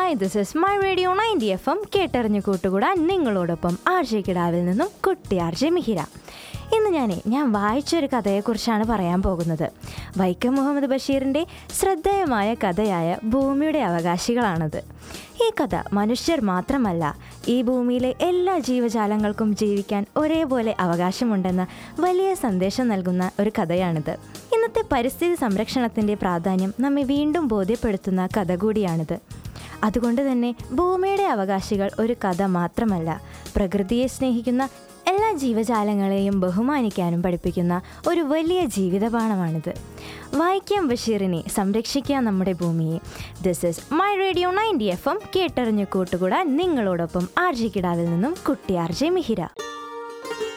hi this is my radio ninety FM എം കേട്ടറിഞ്ഞു കൂട്ടുകൂടാൻ നിങ്ങളോടൊപ്പം ആർ ജെ കിടാവിൽ നിന്നും കുട്ടി ആർ ജെ മിഹിര ഇന്ന് ഞാനേ ഞാൻ വായിച്ചൊരു കഥയെക്കുറിച്ചാണ് പറയാൻ പോകുന്നത് വൈക്കം മുഹമ്മദ് ബഷീറിൻ്റെ ശ്രദ്ധേയമായ കഥയായ ഭൂമിയുടെ അവകാശികളാണത് ഈ കഥ മനുഷ്യർ മാത്രമല്ല ഈ ഭൂമിയിലെ എല്ലാ ജീവജാലങ്ങൾക്കും ജീവിക്കാൻ ഒരേപോലെ അവകാശമുണ്ടെന്ന വലിയ സന്ദേശം നൽകുന്ന ഒരു കഥയാണിത് ഇന്നത്തെ പരിസ്ഥിതി സംരക്ഷണത്തിൻ്റെ പ്രാധാന്യം നമ്മെ വീണ്ടും ബോധ്യപ്പെടുത്തുന്ന കഥ കൂടിയാണിത് അതുകൊണ്ട് തന്നെ ഭൂമിയുടെ അവകാശികൾ ഒരു കഥ മാത്രമല്ല പ്രകൃതിയെ സ്നേഹിക്കുന്ന എല്ലാ ജീവജാലങ്ങളെയും ബഹുമാനിക്കാനും പഠിപ്പിക്കുന്ന ഒരു വലിയ ജീവിതപാഠമാണിത് വായിക്കാം ബഷീറിനെ സംരക്ഷിക്കാം നമ്മുടെ ഭൂമിയെ this is my radio ninety FM എം കേട്ടറിഞ്ഞു കൂട്ടുകൂടാൻ നിങ്ങളോടൊപ്പം ആർ ജി കിടാവിൽ നിന്നും കുട്ടി ആർ ജെ മിഹിര